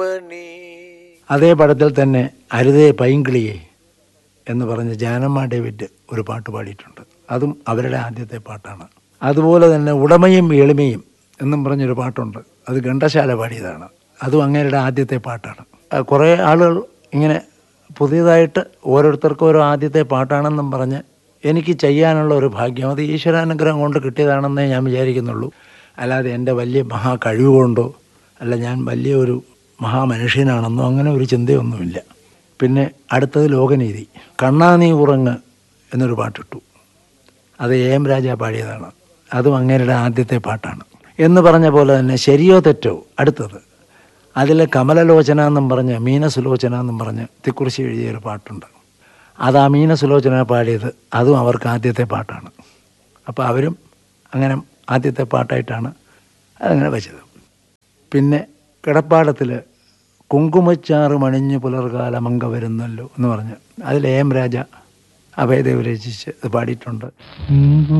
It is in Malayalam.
അതേ പടത്തിൽ തന്നെ അരുതേ പൈങ്കിളിയെ എന്ന് പറഞ്ഞ് ജാനമ്മ ഡേവിഡ് ഒരു പാട്ട് പാടിയിട്ടുണ്ട് അതും അവരുടെ ആദ്യത്തെ പാട്ടാണ് അതുപോലെ തന്നെ ഉടമയും എളിമയും എന്നും പറഞ്ഞൊരു പാട്ടുണ്ട് അത് ഘണ്ടശാല പാടിയതാണ് അതും അങ്ങേരുടെ ആദ്യത്തെ പാട്ടാണ് ആ, കുറേ ആളുകൾ ഇങ്ങനെ പുതിയതായിട്ട് ഓരോരുത്തർക്കും ഓരോ ആദ്യത്തെ പാട്ടാണെന്നും പറഞ്ഞ് എനിക്ക് ചെയ്യാനുള്ള ഒരു ഭാഗ്യം അത് ഈശ്വരാനുഗ്രഹം കൊണ്ട് കിട്ടിയതാണെന്നേ ഞാൻ വിചാരിക്കുന്നുള്ളൂ അല്ലാതെ എൻ്റെ വലിയ മഹാ കഴിവ് കൊണ്ടോ അല്ല ഞാൻ വലിയ ഒരു മഹാമനുഷ്യനാണെന്നോ അങ്ങനെ ഒരു ചിന്തയൊന്നുമില്ല പിന്നെ അടുത്തത് ലോകനീതി കണ്ണാ നീ ഉറങ്ങ് എന്നൊരു പാട്ടിട്ടു അത് എ എം രാജ പാടിയതാണ് അതും അങ്ങേരുടെ ആദ്യത്തെ പാട്ടാണ് എന്ന് പറഞ്ഞ പോലെ തന്നെ ശരിയോ തെറ്റോ അടുത്തത് അതിൽ കമലലോചന എന്നും പറഞ്ഞ് മീനസുലോചന എന്നും പറഞ്ഞ് തിക്കുറിശി എഴുതിയൊരു പാട്ടുണ്ട് അത് ആ മീനസുലോചന പാടിയത് അതും അവർക്ക് ആദ്യത്തെ പാട്ടാണ് അപ്പോൾ അവരും അങ്ങനെ ആദ്യത്തെ പാട്ടായിട്ടാണ് അതങ്ങനെ വെച്ചത് പിന്നെ കിടപ്പാടത്തിൽ കുങ്കുമച്ചാറ് മണിഞ്ഞു പുലർകാലമങ്ക വരുന്നല്ലോ എന്ന് പറഞ്ഞ് അതിൽ എ എം രാജ അഭയദേവ് രചിച്ച് ഇത് പാടിയിട്ടുണ്ട്